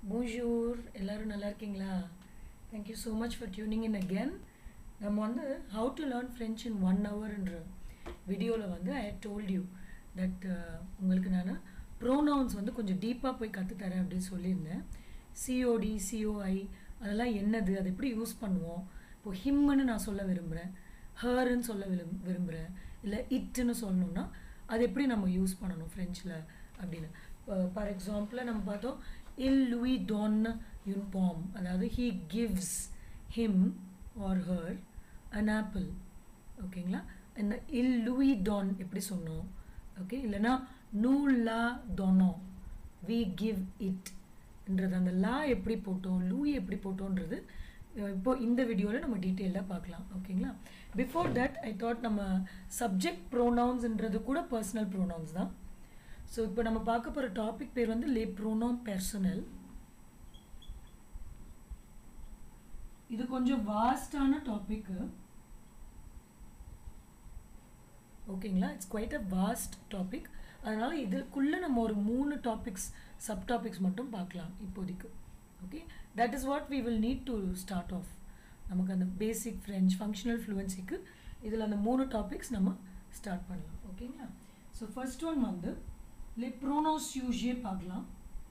bonjour எல்லாரும் நல்லா இருக்கீங்களா thank you so much for tuning in again நம்ம வந்து how to learn French in one ஹவர்ன்ற வீடியோவில் வந்து ஐ டோல்ட் யூ தட் உங்களுக்கு நான் ப்ரோனவுன்ஸ் வந்து கொஞ்சம் டீப்பாக போய் கற்றுத்தரேன் அப்படின்னு சொல்லியிருந்தேன் சிஓடி சிஓஐ அதெல்லாம் என்னது அதை எப்படி யூஸ் பண்ணுவோம் இப்போ ஹிம்முன்னு நான் சொல்ல விரும்புகிறேன் ஹர்ன்னு சொல்ல விரும் விரும்புகிறேன் இல்லை இட்டுன்னு சொல்லணும்னா அது எப்படி நம்ம யூஸ் பண்ணணும் ஃப்ரெஞ்சில் அப்படின்னு ஃபார் எக்ஸாம்பிள் நம்ம பார்த்தோம் இல் லூயி டோன் யூன்பாம் அதாவது he gives him or her an apple ஓகேங்களா இந்த இல் லூயி டான் எப்படி சொன்னோம் ஓகே இல்லைன்னா நூ லா டொனோ வி கிவ் இட்ன்றது அந்த லா எப்படி போட்டோம் லூயி எப்படி போட்டோன்றது இப்போ இந்த வீடியோவில் நம்ம டீட்டெயிலாக பார்க்கலாம் ஓகேங்களா பிஃபோர் தட் ஐ தாட் நம்ம சப்ஜெக்ட் ப்ரோனவுன்ஸ்ன்றது கூட பர்சனல் ப்ரோனவுன்ஸ் தான் ஸோ இப்போ நம்ம பார்க்க போகிற டாபிக் பேர் வந்து லே ப்ரோனவுன் பர்சனல் இது கொஞ்சம் வாஸ்டான டாபிக்கு ஓகேங்களா it's quite a vast topic அதனால் இதுக்குள்ளே நம்ம ஒரு மூணு டாபிக்ஸ் சப் டாபிக்ஸ் மட்டும் பார்க்கலாம் இப்போதைக்கு okay that is what we will need to start off நமக்கு அந்த பேசிக் ஃப்ரெஞ்ச் ஃபங்க்ஷனல் ஃப்ளூவன்சிக்கு இதில் அந்த மூணு டாபிக்ஸ் நம்ம ஸ்டார்ட் பண்ணலாம் ஓகேங்களா ஸோ ஃபர்ஸ்ட் ஒன் வந்து லே ப்ரோனோஸ் யூஸே பார்க்கலாம்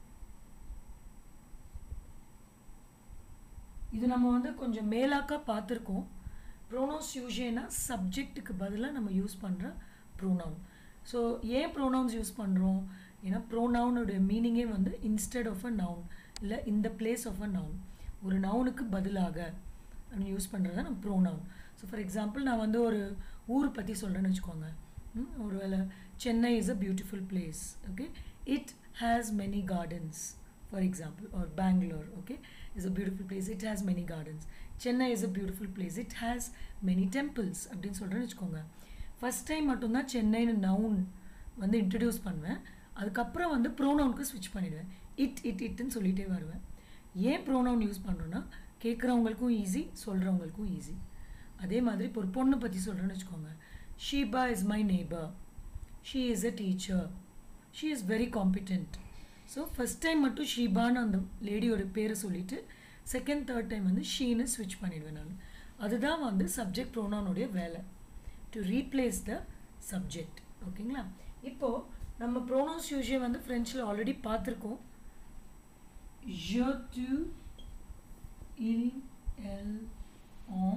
இது நம்ம வந்து கொஞ்சம் மேலாக்கா பார்த்துருக்கோம் ப்ரோனவுன்ஸ் யூஸேனா சப்ஜெக்ட்டுக்கு பதிலாக நம்ம யூஸ் பண்ணுற ப்ரோனவுன் ஸோ ஏன் ப்ரோனவுன்ஸ் யூஸ் பண்ணுறோம் ஏன்னா ப்ரோனவுனுடைய மீனிங்கே வந்து இன்ஸ்டெட் ஆஃப் அ நவுன் இல்லை இந்த பிளேஸ் ஆஃப் அ நவுன் ஒரு நவுனுக்கு பதிலாக அப்படின்னு யூஸ் பண்ணுறது தான் நம்ம ப்ரோனவுன் ஸோ ஃபார் எக்ஸாம்பிள் நான் வந்து ஒரு ஊர் பற்றி சொல்கிறேன்னு வச்சுக்கோங்க ஒரு வேளை Chennai is a beautiful place okay it has many gardens for example or bangalore okay is a beautiful place it has many gardens chennai is a beautiful place it has many temples அப்படின்னு சொல்கிறேன்னு வச்சுக்கோங்க first time மட்டும்தான் சென்னைன்னு noun வந்து introduce பண்ணுவேன் அதுக்கப்புறம் வந்து ப்ரோனவுனுக்கு ஸ்விட்ச் பண்ணிடுவேன் இட் இட் இட்டுன்னு சொல்லிகிட்டே வருவேன் ஏன் ப்ரோனவுன் யூஸ் பண்ணுறோன்னா கேட்குறவங்களுக்கும் ஈஸி சொல்கிறவங்களுக்கும் ஈஸி அதே மாதிரி இப்போ ஒரு பொண்ணு பற்றி சொல்கிறேன்னு வச்சுக்கோங்க Sheeba is my neighbour she is a teacher she is very competent so first time மட்டும் ஷீபான்னு அந்த லேடியோட பேரை சொல்லிவிட்டு செகண்ட் தேர்ட் டைம் வந்து ஷீன்னு ஸ்விட்ச் பண்ணிடுவேன் நான் அதுதான் வந்து சப்ஜெக்ட் ப்ரோனோனுடைய வேலை டு ரீப்ளேஸ் த சப்ஜெக்ட் ஓகேங்களா இப்போது நம்ம ப்ரோனவுன்ஸ் யூஸே வந்து ஃப்ரெஞ்சில் ஆல்ரெடி பார்த்துருக்கோம் je tu il elle on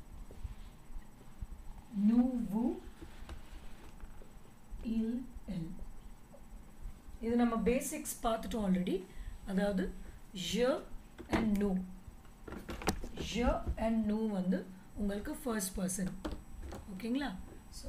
nous vous il elle இது நம்ம பேசிக்ஸ் பார்த்துட்டோம் ஆல்ரெடி அதாவது ஜ அண்ட் நூ ஜ அண்ட் நூ வந்து உங்களுக்கு ஃபர்ஸ்ட் பர்சன் ஓகேங்களா ஸோ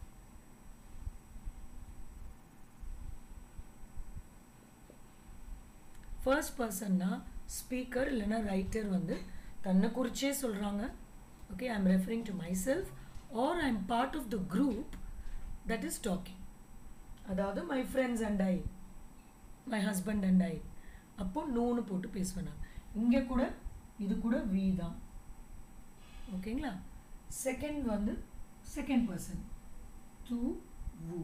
ஃபர்ஸ்ட் பர்சன்னா ஸ்பீக்கர் இல்லைன்னா ரைட்டர் வந்து தன்னை குறிச்சே சொல்கிறாங்க okay I am referring to myself or I am part of the group that is talking அதாவது my friends and I my husband and I அப்போ நூன்னு போட்டு பேசுவேன் நான் இங்கே கூட இது கூட வி தான் ஓகேங்களா செகண்ட் வந்து செகண்ட் பர்சன் டு வு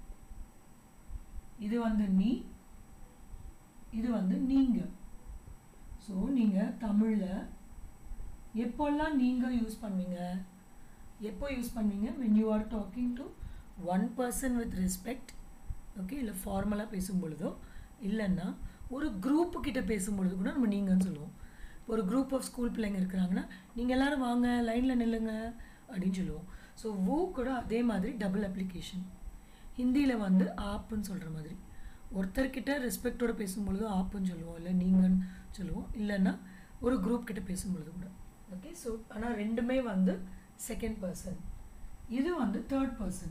இது வந்து நீ இது வந்து நீங்கள் ஸோ நீங்கள் தமிழில் எப்போல்லாம் நீங்கள் யூஸ் பண்ணுவீங்க எப்போ யூஸ் பண்ணுவீங்க when you are talking to one person with respect okay இல்லை ஃபார்மலாக பேசும் பொழுதோ இல்லைன்னா ஒரு குரூப்பு கிட்ட பேசும்பொழுது கூட நம்ம நீங்கன்னு சொல்லுவோம் இப்போ ஒரு குரூப் ஆஃப் ஸ்கூல் பிள்ளைங்க இருக்கிறாங்கன்னா நீங்கள் எல்லோரும் வாங்க லைனில் நில்லுங்க அப்படின்னு சொல்லுவோம் ஸோ வூ கூட அதே மாதிரி டபுள் அப்ளிகேஷன் ஹிந்தியில் வந்து ஆப்புன்னு சொல்கிற மாதிரி ஒருத்தர்கிட்ட ரெஸ்பெக்டோட பேசும்பொழுது ஆப்புன்னு சொல்லுவோம் இல்லை நீங்கன்னு சொல்லுவோம் இல்லைன்னா ஒரு குரூப் கிட்ட பேசும்பொழுது கூட ஓகே ஸோ ஆனால் ரெண்டுமே வந்து செகண்ட் பர்சன் இது வந்து தேர்ட் பர்சன்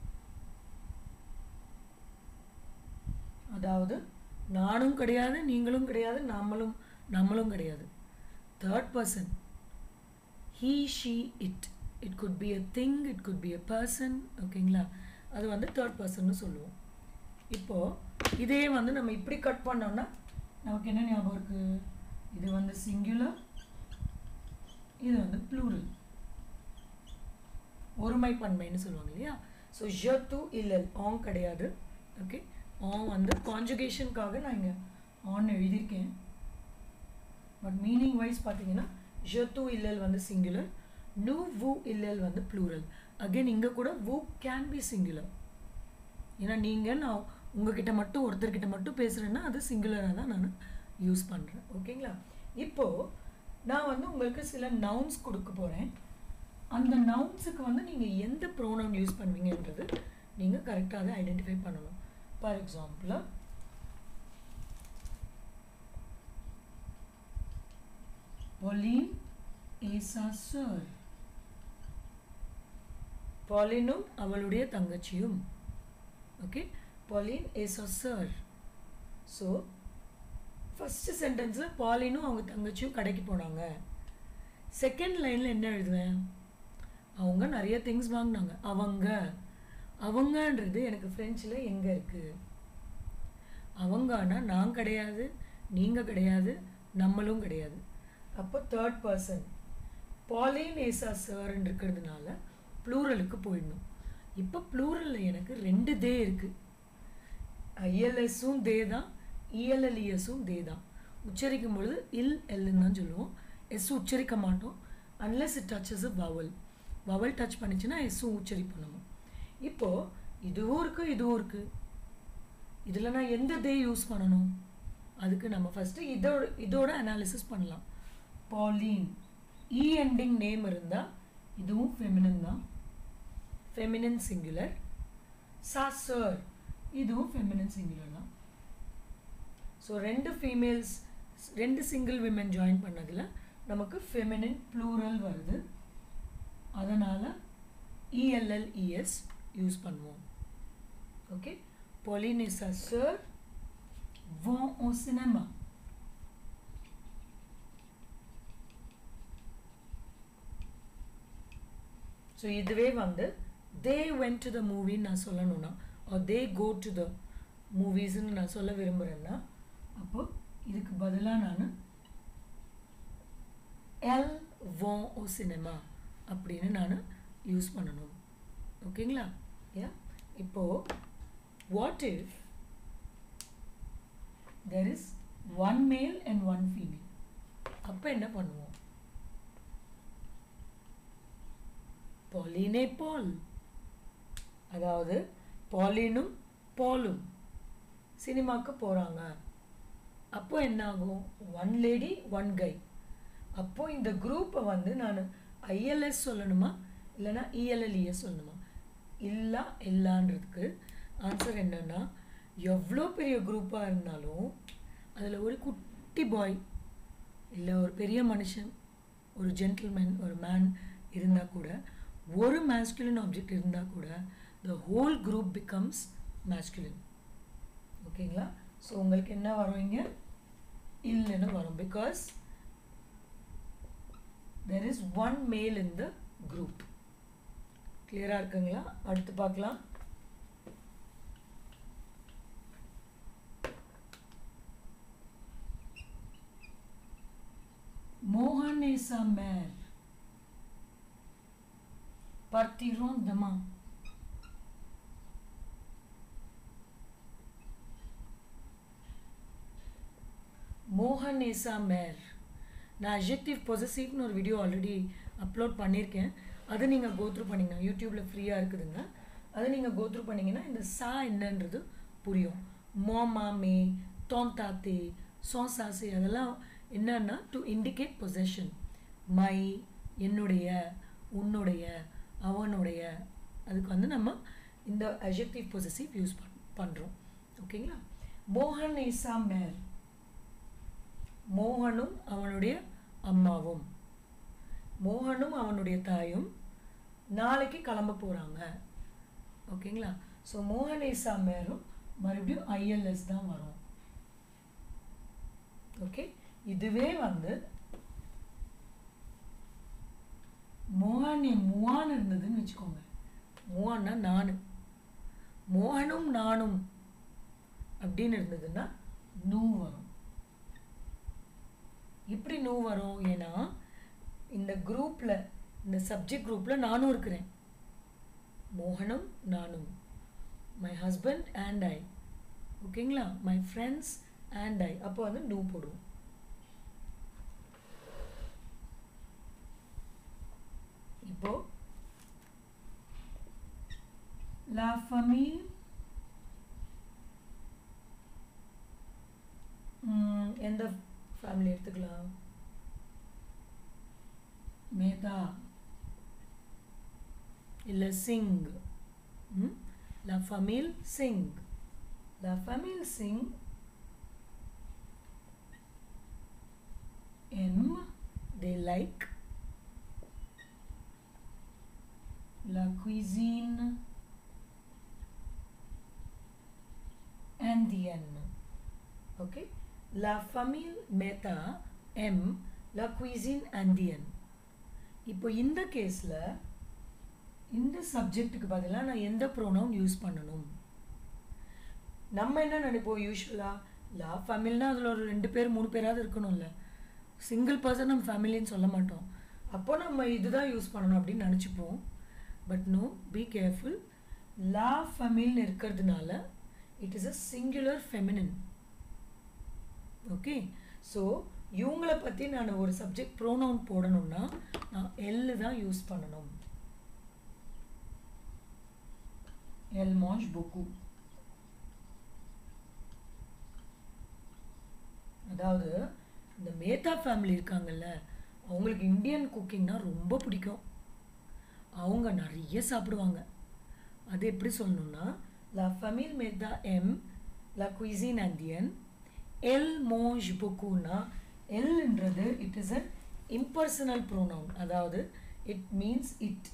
அதாவது நானும் கிடையாது நீங்களும் கிடையாது நம்மளும் நம்மளும் கிடையாது third person he she it it could be a thing it could be a person ஓகேங்களா அது வந்து தேர்ட் பர்சன்னு சொல்லுவோம் இப்போது இதே வந்து நம்ம இப்படி கட் பண்ணோம்னா நமக்கு என்ன ஞாபகம் இருக்குது இது வந்து சிங்குலர் இது வந்து ப்ளூரல் ஒருமை பன்மைன்னு சொல்லுவாங்க இல்லையா ஸோ ஜ டு இல்லை ஆங் கிடையாது ஓகே ஆன் வந்து கான்ஜுகேஷனுக்காக நான் இங்கே ஆன் எழுதியிருக்கேன் பட் மீனிங் வைஸ் பார்த்தீங்கன்னா je tu இல்லல் வந்து சிங்குலர் நூ வு இல்லல் வந்து ப்ளூரல் அகைன் இங்கே கூட வு கேன் பி சிங்குலர் ஏன்னா நீங்கள் நான் உங்ககிட்ட மட்டும் ஒருத்தர்கிட்ட மட்டும் பேசுகிறேன்னா அது சிங்குலராக தான் நான் யூஸ் பண்ணுறேன் ஓகேங்களா இப்போது நான் வந்து உங்களுக்கு சில நவுன்ஸ் கொடுக்க போகிறேன் அந்த நவுன்ஸுக்கு வந்து நீங்கள் எந்த ப்ரோனவுன் யூஸ் பண்ணுவீங்கன்றது நீங்கள் கரெக்டாக அதை ஐடென்டிஃபை பண்ணணும் for example Pauline is a sir. பாலினும் அவளுடைய தங்கச்சியும் ஓகே பாலின் இஸ் அ சர் ஸோ ஃபஸ்ட்டு சென்டென்ஸில் பாலினும் அவங்க தங்கச்சியும் கடைக்கு போனாங்க செகண்ட் லைனில் என்ன எழுதுவேன் அவங்க நிறைய திங்ஸ் வாங்கினாங்க அவங்க அவங்கன்றது எனக்கு ஃப்ரெஞ்சில் எங்கே இருக்குது அவங்கன்னா நான் கிடையாது நீங்கள் கிடையாது நம்மளும் கிடையாது அப்போ தேர்ட் பர்சன் பாலின் ஏசா சார்ன்னு இருக்கிறதுனால ப்ளூரலுக்கு போயிடணும் இப்போ ப்ளூரலில் எனக்கு ரெண்டு தே இருக்குது ஐஎல்எஸும் தே தான் இஎல்எல்இஎஸும் தே தான் உச்சரிக்கும் பொழுது இல் எல்லுன்னு தான் சொல்லுவோம் எஸ் உச்சரிக்க மாட்டோம் unless it touches a vowel vowel touch பண்ணிச்சுன்னா எஸ்ஸும் உச்சரிப்போம் நம்ம இப்போது இதுவும் இருக்குது இதுவும் இருக்குது இதில் நான் எந்த தே யூஸ் பண்ணணும் அதுக்கு நம்ம ஃபஸ்ட்டு இதோட இதோட அனாலிசிஸ் பண்ணலாம் பாலின் இ எண்டிங் நேம் இருந்தால் இதுவும் ஃபெமினன் தான் ஃபெமினன் சிங்குலர் சாசர் இதுவும் ஃபெமினன் சிங்குலர் தான் ஸோ ரெண்டு ஃபீமேல்ஸ் ரெண்டு சிங்கிள் விமன் ஜாயின் பண்ணதில் நமக்கு ஃபெமினின் ப்ளூரல் வருது அதனால் இஎல்எல்இஎஸ் யூஸ் பண்ணுவோம் okay Pauline et sa sœur vont au cinéma. So இதுவே வந்து தே வென்ட் டு த மூவின்னு நான் சொல்லணும்னா தே கோ டு த மூவிஸ்ன்னு நான் சொல்ல விரும்புகிறேன்னா அப்போ இதுக்கு பதிலாக நான் எல் வோ ஓ சினிமா அப்படின்னு நான் யூஸ் பண்ணணும் ஓகேங்களா யா இப்போது what if there is one male and one female அப்போ என்ன பண்ணுவோம் பாலினே பால் அதாவது பாலினும் பாலும் சினிமாவுக்கு போகிறாங்க அப்போ என்ன ஆகும் ஒன் லேடி ஒன் கை அப்போ இந்த குரூப்பை வந்து நான் ஐஎல்எஸ் சொல்லணுமா இல்லைன்னா இஎல்எல்இஎஸ் சொல்லணுமா இல்லா எல்லான்றதுக்கு ஆன்சர் என்னன்னா எவ்வளோ பெரிய குரூப்பாக இருந்தாலும் அதில் ஒரு குட்டி பாய் இல்லை ஒரு பெரிய மனுஷன் ஒரு ஜென்டில்மேன் ஒரு மேன் இருந்தால் கூட ஒரு மேஸ்குலின் ஆப்ஜெக்ட் இருந்தால் கூட the whole group becomes masculine ஓகேங்களா ஸோ உங்களுக்கு என்ன வரும் இங்கே இல்லைன்னு வரும் பிகாஸ் தெர் இஸ் ஒன் மேல் இன் த குரூப் கிளியராக இருக்குங்களா அடுத்து பார்க்கலாம் Mohan et sa mère partiront demain. மோகன் ஏசா மேர் நான் அஜெக்டிவ் பொசசிவ்னு ஒரு வீடியோ ஆல்ரெடி அப்லோட் பண்ணியிருக்கேன் அதை நீங்கள் கோத்ரூ பண்ணிங்கன்னா யூடியூப்பில் ஃப்ரீயாக இருக்குதுங்க அதை நீங்கள் கோத்ரூ பண்ணிங்கன்னா இந்த சா என்னன்றது புரியும் மோ மாமே தோன் தாத்தே சோ சாசே அதெல்லாம் என்னன்னா டு இண்டிகேட் பொசஷன் மை என்னுடைய உன்னுடைய அவனுடைய அதுக்கு வந்து நம்ம இந்த அஜெக்டிவ் பொசசிவ் யூஸ் பண் பண்ணுறோம் ஓகேங்களா மோகன் ஏசா மேர் மோகனும் அவனுடைய அம்மாவும் மோகனும் அவனுடைய தாயும் நாளைக்கு கிளம்ப போகிறாங்க ஓகேங்களா ஸோ மோகனேசா மேரும் மறுபடியும் ஐஎல்எஸ் தான் வரும் ஓகே இதுவே வந்து மோகன் முவான் இருந்ததுன்னு வச்சுக்கோங்க முவான்னா நான் மோகனும் நானும் அப்படின்னு இருந்ததுன்னா நூ வரும் இப்படி நூ வரும் ஏன்னா இந்த குரூப்பில் இந்த சப்ஜெக்ட் குரூப்பில் நானும் இருக்கிறேன் மோகனும் நானும் மை ஹஸ்பண்ட் அண்ட் ஐ ஓகேங்களா மை ஃப்ரெண்ட்ஸ் அண்ட் ஐ அப்போ வந்து நூ போடுவோம் இப்போ லா ஃபமீல் எந்த ஃபேமிலி எடுத்துக்கலாம் மேதா இல்லை சிங் லா ஃபமீல் சிங் லா ஃபமீல் Singh M they like la cuisine indienne okay la famille meta M la cuisine indienne இப்போ இந்த கேஸில் இந்த சப்ஜெக்ட்டுக்கு பதிலாக நான் எந்த ப்ரோனவுன் யூஸ் பண்ணணும் நம்ம என்ன நினைப்போம் யூஸ்வலாக லா ஃபேமிலினா அதில் ஒரு ரெண்டு பேர் மூணு பேராவது இருக்கணும்ல சிங்கிள் பர்சன் நம்ம ஃபேமிலின்னு சொல்ல மாட்டோம் அப்போ நம்ம இதுதான் யூஸ் பண்ணணும் அப்படின்னு நினச்சிப்போம் பட் நோ பி கேர்ஃபுல் லா ஃபெமில்னு இருக்கிறதுனால it is a singular feminine okay so இவங்கள பற்றி நான் ஒரு சப்ஜெக்ட் ப்ரோனவுன் போடணும்னா நான் எல்லு தான் யூஸ் பண்ணணும் எல் மாஞ்ச் பொக்கு அதாவது இந்த மேத்தா ஃபேமிலி இருக்காங்கல்ல அவங்களுக்கு இந்தியன் குக்கிங்னா ரொம்ப பிடிக்கும் அவங்க நிறைய சாப்பிடுவாங்க அது எப்படி சொல்லணும்னா லா ஃபமில் மேத்தா எம் லா குயிசின் அந்தியன் எல் மோஜ் புக்குன்னா எல்ன்றது it is a impersonal pronoun அதாவது இட் மீன்ஸ் இட்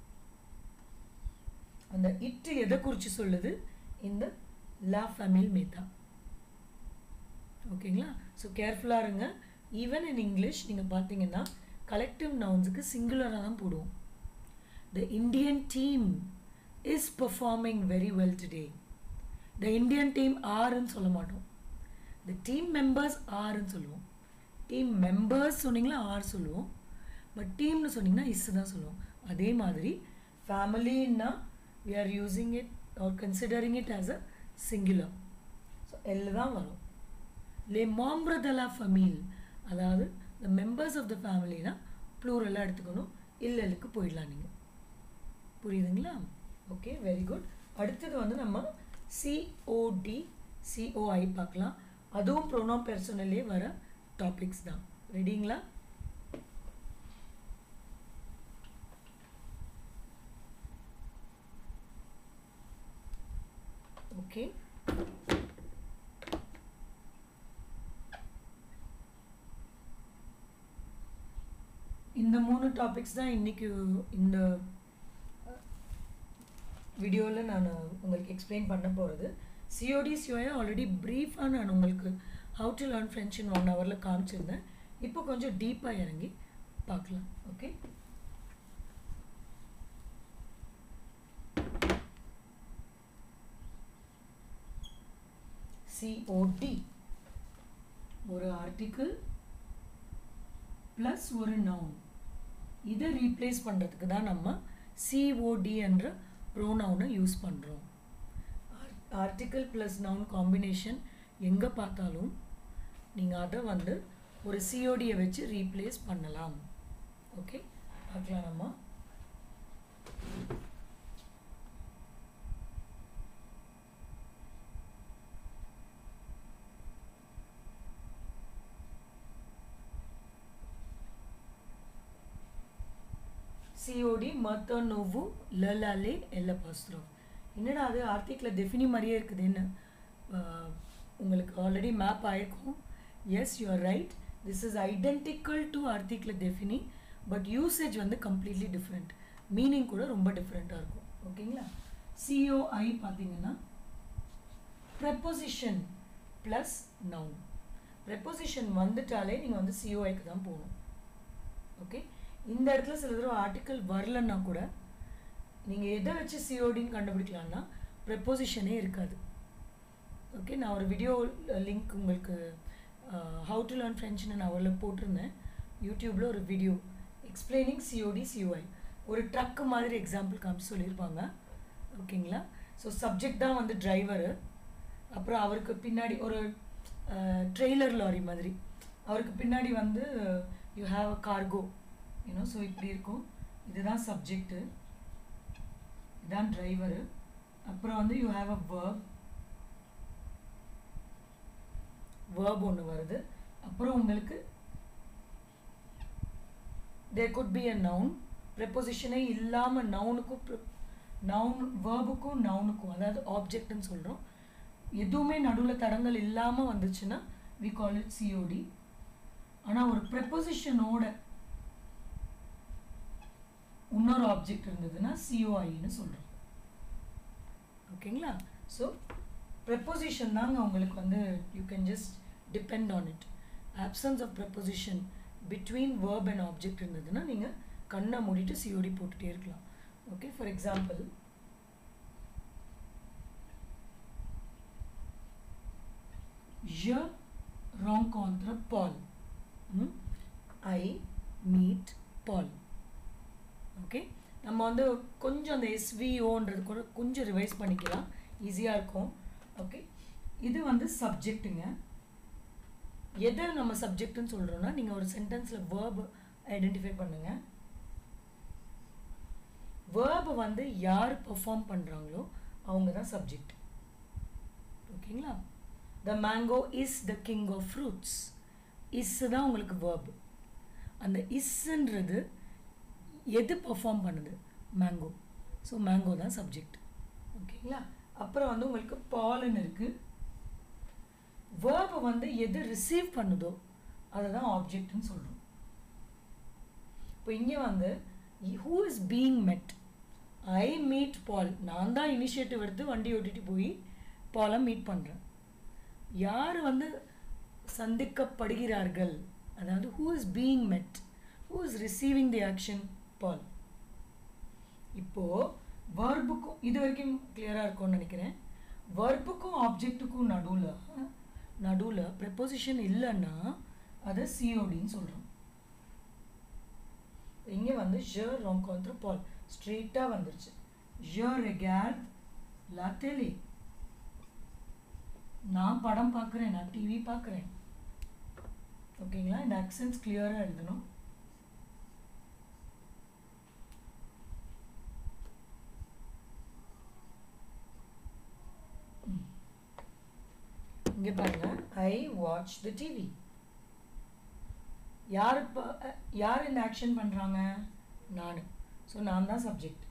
அந்த இட்டு எதை குறித்து சொல்லுது இந்த லா ஃபமில் மேத்தா ஓகேங்களா ஸோ கேர்ஃபுல்லாக இருங்க ஈவன் இன் இங்கிலீஷ் நீங்கள் பார்த்தீங்கன்னா கலெக்டிவ் நவுன்ஸுக்கு சிங்குலராக தான் போடுவோம் the Indian team is performing very well today the Indian team ஆறுன்னு சொல்ல மாட்டோம் த டீம் மெம்பர்ஸ் ஆறுன்னு சொல்லுவோம் டீம் மெம்பர்ஸ் சொன்னீங்களா ஆர் சொல்லுவோம் பட் டீம்னு சொன்னீங்கன்னா இஸ் தான் சொல்லுவோம் அதே மாதிரி ஃபேமிலின்னா we are using it are considering it as a singular so எல்லு தான் வரும் லே மாம்ப்ர த லா ஃபமீல் அதாவது த மெம்பர்ஸ் ஆஃப் த ஃபேமிலினா ப்ளூரலாக எடுத்துக்கணும் இல்லலுக்கு போயிடலாம் நீங்கள் புரியுதுங்களா ஓகே வெரி குட் அடுத்தது வந்து நம்ம சிஓடி சிஓஐ பார்க்கலாம் அதுவும் ப்ரோனோ பெர்சனலே வர டாபிக்ஸ் தான் ரெடிங்களா ஓகே இந்த மூணு டாபிக்ஸ் தான் இன்றைக்கி இந்த வீடியோவில் நான் உங்களுக்கு எக்ஸ்பிளைன் பண்ண போகிறது சிஓடி சிஓஏ ஆல்ரெடி ப்ரீஃபாக நான் உங்களுக்கு how to learn French in one ஹவரில் காமிச்சிருந்தேன் இப்போ கொஞ்சம் டீப்பாக இறங்கி பார்க்கலாம் ஓகே சிஓடி ஒரு ஆர்டிக்கிள் ப்ளஸ் ஒரு நவுன் இதை ரீப்ளேஸ் பண்ணுறதுக்கு தான் நம்ம சிஓடி என்ற ப்ரோனவுனை யூஸ் பண்ணுறோம் ஆர்டிக்கிள் ப்ளஸ் நவுன் காம்பினேஷன் எங்கே பார்த்தாலும் நீங்கள் அதை வந்து ஒரு சிஓடியை வச்சு ரீப்ளேஸ் பண்ணலாம் ஓகே பார்க்கலாம் நம்ம சிஓடி மத்த நோவு லலாலே எல்ல பாஸ்திரம் என்னடா அது ஆர்டிக்கில் டெஃபினி மாதிரியே இருக்குதுன்னு உங்களுக்கு ஆல்ரெடி மேப் ஆயிருக்கும் yes you are right this is identical to article டெஃபினி பட் யூசேஜ் வந்து கம்ப்ளீட்லி டிஃப்ரெண்ட் மீனிங் கூட ரொம்ப டிஃப்ரெண்ட்டாக இருக்கும் ஓகேங்களா சிஓஐ பார்த்தீங்கன்னா ப்ரெப்போசிஷன் ப்ளஸ் நவுன் ப்ரெப்போசிஷன் வந்துட்டாலே நீங்கள் வந்து சிஓஐக்கு தான் போகணும் ஓகே இந்த இடத்துல சில தடவை ஆர்டிக்கல் வரலன்னா கூட நீங்கள் எதை வச்சு சிஓடின்னு கண்டுபிடிக்கலாம்னா ப்ரெப்போசிஷனே இருக்காது ஓகே நான் ஒரு வீடியோ லிங்க் உங்களுக்கு ஹவு டு லேர்ன் ஃப்ரெஞ்சுன்னு நான் அவரில் போட்டிருந்தேன் யூடியூப்பில் ஒரு வீடியோ எக்ஸ்பிளைனிங் சிஓடி சிஓஐ ஒரு ட்ரக் மாதிரி எக்ஸாம்பிள் காமிச்சு சொல்லியிருப்பாங்க ஓகேங்களா ஸோ சப்ஜெக்ட் தான் வந்து டிரைவரு அப்புறம் அவருக்கு பின்னாடி ஒரு ட்ரெய்லர் லாரி மாதிரி அவருக்கு பின்னாடி வந்து you have a cargo you know so இப்படி இருக்கும் இதுதான் சப்ஜெக்ட்டு இதுதான் டிரைவரு அப்புறம் வந்து you have a verb verb ஒன்று வருது அப்புறம் உங்களுக்கு there could be a noun ப்ரெப்போசிஷனே இல்லாமல் நவுனுக்கும் நவுன் வேர்புக்கும் நவுனுக்கும் அதாவது ஆப்ஜெக்ட்னு சொல்கிறோம் எதுவுமே நடுவில் தடங்கள் இல்லாமல் வந்துச்சுன்னா வி கால் இட் சிஓடி ஆனால் ஒரு ப்ரெப்போசிஷனோட இன்னொரு ஆப்ஜெக்ட் இருந்ததுன்னா சிஓஐன்னு சொல்கிறோம் ஓகேங்களா ஸோ ப்ரெப்போசிஷன் தாங்க உங்களுக்கு வந்து you can just depend on it absence of preposition between verb and object இருந்ததுன்னா நீங்கள் கண்ணை மூடிட்டு சிஓடி போட்டுகிட்டே இருக்கலாம் okay for example Je rencontre Paul. Hmm? I meet Paul. Okay நம்ம வந்து கொஞ்சம் அந்த எஸ்விஓன்றது கூட கொஞ்சம் ரிவைஸ் பண்ணிக்கலாம் ஈஸியாக இருக்கும் ஓகே இது வந்து சப்ஜெக்ட்டுங்க எதை நம்ம சப்ஜெக்ட்னு சொல்கிறோன்னா நீங்கள் ஒரு சென்டென்ஸில் வேர்ப் ஐடென்டிஃபை பண்ணுங்கள் வேர்ப் வந்து யார் பெர்ஃபார்ம் பண்ணுறாங்களோ அவங்க தான் சப்ஜெக்ட் ஓகேங்களா the mango is the king of fruits is தான் உங்களுக்கு வேர்ப் அந்த இஸ்ன்றது எது பெர்ஃபார்ம் பண்ணுது மேங்கோ ஸோ மேங்கோ தான் சப்ஜெக்ட் ஓகேங்களா அப்புறம் வந்து உங்களுக்கு பாலன் இருக்குது வேர்பை வந்து எது ரிசீவ் பண்ணுதோ அதை தான் ஆப்ஜெக்ட்னு சொல்கிறோம் இப்போ இங்கே வந்து ஹூ இஸ் பீயிங் மெட் ஐ மீட் பால் நான் தான் இனிஷியேட்டிவ் எடுத்து வண்டி ஓட்டிட்டு போய் பாலை மீட் பண்ணுறேன் யார் வந்து சந்திக்கப்படுகிறார்கள் அதாவது who is being met who is receiving the action Paul இப்போது வர்புக்கும் இது வரைக்கும் கிளியராக இருக்கும்னு நினைக்கிறேன் வர்புக்கும் ஆப்ஜெக்ட்டுக்கும் நடுவில் நடுவில் ப்ரெப்போசிஷன் இல்லைன்னா அதை சிஓடின்னு சொல்கிறோம் இங்கே வந்து je rencontre பால் ஸ்ட்ரெயிட்டாக வந்துருச்சு je regarde la télé நான் படம் பார்க்குறேன் நான் டிவி பார்க்குறேன் ஓகேங்களா இந்த அக்சன்ஸ் கிளியராக எழுதணும் இங்கே பாருங்க ஐ வாட்ச் த டிவி யார் இப்போ யார் இந்த ஆக்ஷன் பண்ணுறாங்க நான் ஸோ நான் தான் subject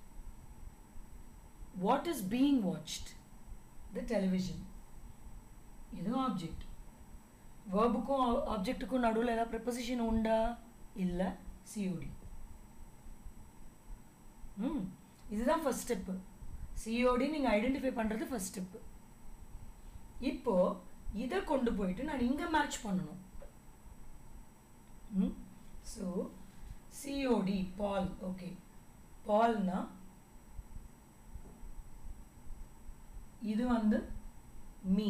what is being watched the television இது ஆப்ஜெக்ட் வேர்புக்கும் ஆப்ஜெக்ட்டுக்கும் நடுவில் ஏதாவது ப்ரெப்போசிஷன் உண்டா இல்லை சிஓடி ம் இதுதான் ஃபஸ்ட் ஸ்டெப்பு சிஓடி நீங்கள் ஐடென்டிஃபை பண்ணுறது ஃபஸ்ட் ஸ்டெப்பு இப்போது இதை கொண்டு போயிட்டு நான் இங்கே மேட்ச் பண்ணணும் ம் ஸோ சிஓடி பால் ஓகே பால்னா இது வந்து மீ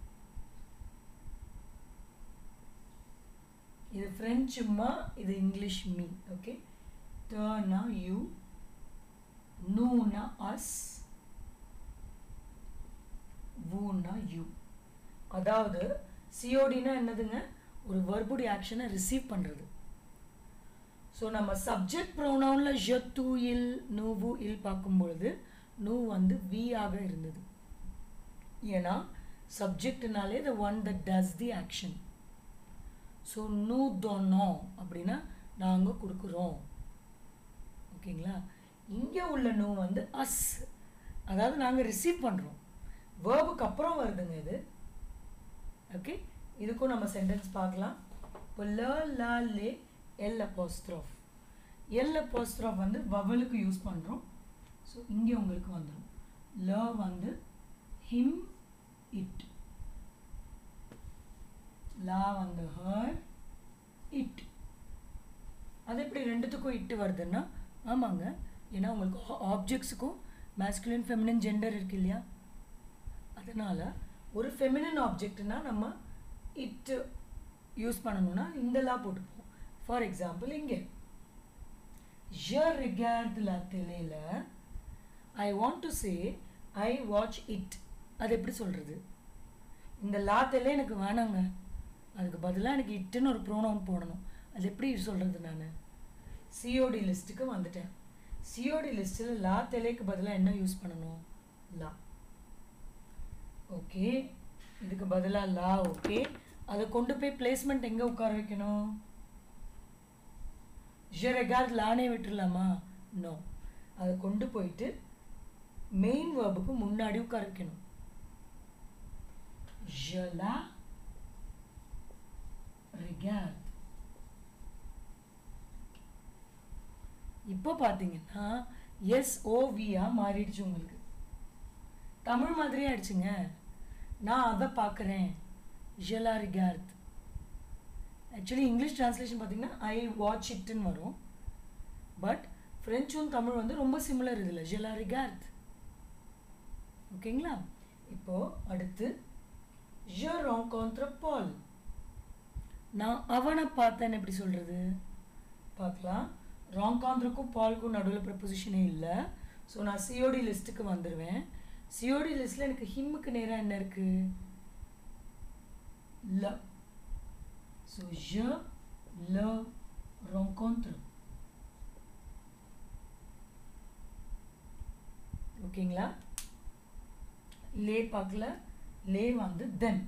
இது ஃப்ரெஞ்சுமா இது இங்கிலீஷ் மீ ஓகே டர்னா யூ நூனா அஸ் வூனா யூ அதாவது சிஓடினா என்னதுங்க ஒரு வர்புடைய ஆக்ஷனை ரிசீவ் பண்ணுறது ஸோ நம்ம சப்ஜெக்ட் ப்ரொனவுனில் ஜ தூ இல் நூவு இல் பார்க்கும்பொழுது நூ வந்து வி ஆக இருந்தது ஏன்னா சப்ஜெக்ட்னாலே the one that does the action so நூ தொன்னோ அப்படின்னா நாங்கள் கொடுக்குறோம் ஓகேங்களா இங்கே உள்ள நூ வந்து அஸ் அதாவது நாங்கள் ரிசீவ் பண்ணுறோம் வேர்புக்கு அப்புறம் வருதுங்க இது ஓகே இதுக்கும் நம்ம சென்டென்ஸ் பார்க்கலாம் இப்போ ல லா லே எல் அப்போஸ்ட்ராஃப் எல் அப்போஸ்ட்ராஃப் வந்து வவலுக்கு யூஸ் பண்ணுறோம் ஸோ இங்கே உங்களுக்கு வந்துடும் ல வந்து ஹிம் இட் லா வந்து ஹர் இட் அது எப்படி ரெண்டுத்துக்கும் இட்டு வருதுன்னா ஆமாங்க ஏன்னா உங்களுக்கு ஆப்ஜெக்ட்ஸுக்கும் மேஸ்குலின் ஃபெமினின் ஜெண்டர் இருக்கு இல்லையா அதனால் ஒரு ஃபெமினின் ஆப்ஜெக்ட்னா நம்ம இட்டு யூஸ் பண்ணணும்னா இந்த லா போட்டுப்போம் ஃபார் எக்ஸாம்பிள் இங்கே je regarde la télé I want to say I watch it அது எப்படி சொல்கிறது இந்த லா தெலே எனக்கு வேணாங்க அதுக்கு பதிலாக எனக்கு இட்டுன்னு ஒரு ப்ரோனவுன் போடணும் அது எப்படி சொல்கிறது நான் சிஓடி லிஸ்ட்டுக்கு வந்துட்டேன் சிஓடி லிஸ்ட்டில் லா தெலேக்கு பதிலாக என்ன யூஸ் பண்ணணும் லா ஓகே இதுக்கு பதிலாக லா ஓகே அதை கொண்டு போய் பிளேஸ்மெண்ட் எங்கே உட்கார வைக்கணும் je regarde லானே விட்டுறலாமா நோ அதை கொண்டு போயிட்டு மெயின் வேர்புக்கு முன்னாடி உட்கார வைக்கணும் je la regarde இப்போ பார்த்தீங்கன்னா எஸ் ஓவியா மாறிடுச்சு உங்களுக்கு தமிழ் மாதிரியே ஆயிடுச்சுங்க நான் அதை பார்க்குறேன் ஜெலா ரிகார்த் ஆக்சுவலி இங்கிலீஷ் ட்ரான்ஸ்லேஷன் பார்த்தீங்கன்னா ஐ வாட்ச் இட்டுன்னு வரும் பட் ஃப்ரெஞ்சும் தமிழ் வந்து ரொம்ப சிமிலர் இதில் ஜெலா ரிகார்த் ஓகேங்களா இப்போது அடுத்து je rencontre பால் நான் அவனை பார்த்தேன்னு எப்படி சொல்கிறது பார்க்கலாம் ராங்காந்திருக்கும் பால்க்கும் நடுவில் ப்ரப்போசிஷனே இல்லை ஸோ நான் சிஓடி லிஸ்ட்டுக்கு வந்துடுவேன் சிஓடி லிஸ்ட்டில் எனக்கு ஹிம்முக்கு நேராக என்ன இருக்குது ல ஸோ je le rencontre ஓகேங்களா லே பார்க்கல லே வந்து தென்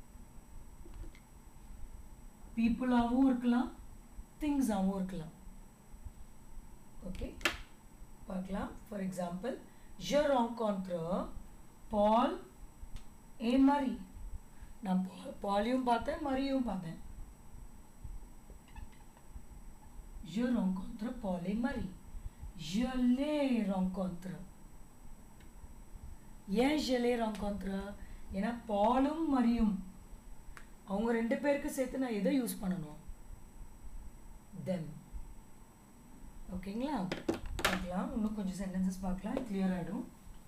பீப்புளாகவும் இருக்கலாம் திங்ஸாகவும் இருக்கலாம் ஓகே பார்க்கலாம் for example je rencontre Paul ஏ மரி நான் பால் பாலையும் பார்த்தேன் மரியும் பார்த்தேன் je rencontre Paul et Marie je les rencontre ஏன் je les rencontre ஏன்னா பாலும் மரியும் அவங்க ரெண்டு பேருக்கு சேர்த்து நான் எதை யூஸ் பண்ணணும் தென் ஓகேங்களா பார்க்கலாம் இன்னும் கொஞ்சம் சென்டென்சஸ் பார்க்கலாம் கிளியர் ஆகிடும்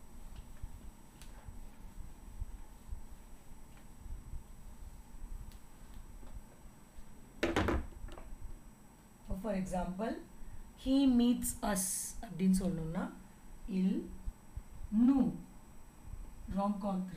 for example he meets us அப்படின்னு சொல்லணும்னா இல் நூ rencontre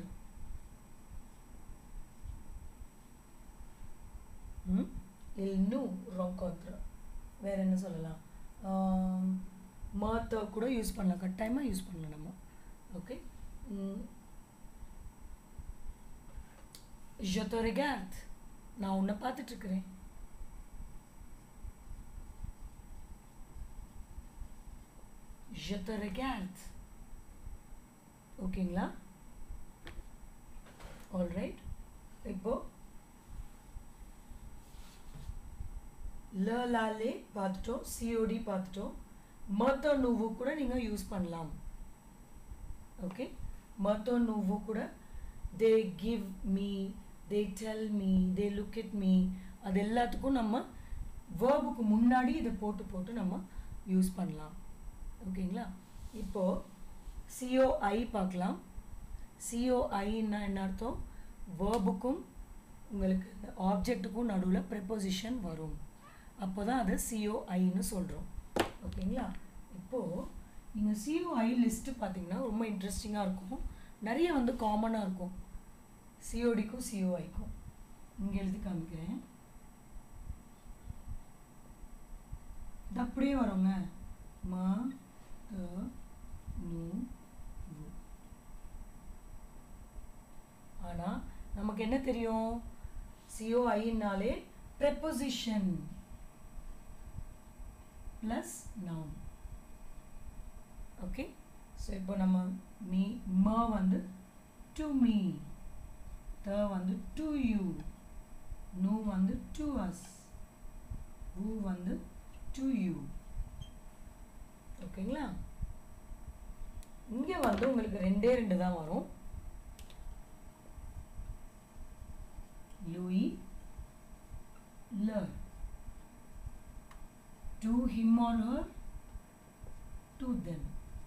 ம் இல் நூ rencontre வேற என்ன சொல்லலாம் மாத்த கூட யூஸ் பண்ணலாம் கட்டாயமாக யூஸ் பண்ணலாம் நம்ம ஓகே je te regarde நான் உன்னை பார்த்துட்டு இருக்கிறேன் je te regarde ஓகேங்களா ஆல்ரைட் இப்போ ல லாலே பார்த்துட்டோம் சிஓடி பார்த்துட்டோம் மத்த நுவ்வு கூட நீங்கள் யூஸ் பண்ணலாம் ஓகே மத்த நுவ்வு கூட they give me they tell me they look it me அது எல்லாத்துக்கும் நம்ம வேர்புக்கு முன்னாடி இதை போட்டு போட்டு நம்ம யூஸ் பண்ணலாம் ஓகேங்களா இப்போது சிஓஐ பார்க்கலாம் சிஓஐன்னா என்ன அர்த்தம் வேர்புக்கும் உங்களுக்கு இந்த ஆப்ஜெக்ட்டுக்கும் நடுவில் ப்ரெப்போசிஷன் வரும் அப்போ தான் அதை சிஓஐன்னு சொல்கிறோம் ஓகேங்களா இப்போது நீங்கள் சிஓஐ லிஸ்ட்டு பார்த்தீங்கன்னா ரொம்ப இன்ட்ரெஸ்டிங்காக இருக்கும் நிறைய வந்து காமனாக இருக்கும் சிஓடிக்கும் சிஓஐக்கும் இங்கே எழுதி காமிக்கிறேன் இது அப்படியே வருங்க ம த நு வு ஆனால் நமக்கு என்ன தெரியும் சிஓஐனாலே preposition plus noun okay so இப்போ நம்ம மீ ம வந்து டு மீ த வந்து டு யூ நூ வந்து டு அஸ் ஊ வந்து டு யூ ஓகேங்களா இங்கே வந்து உங்களுக்கு ரெண்டே ரெண்டு தான் வரும் லூயி லர் to him or her to them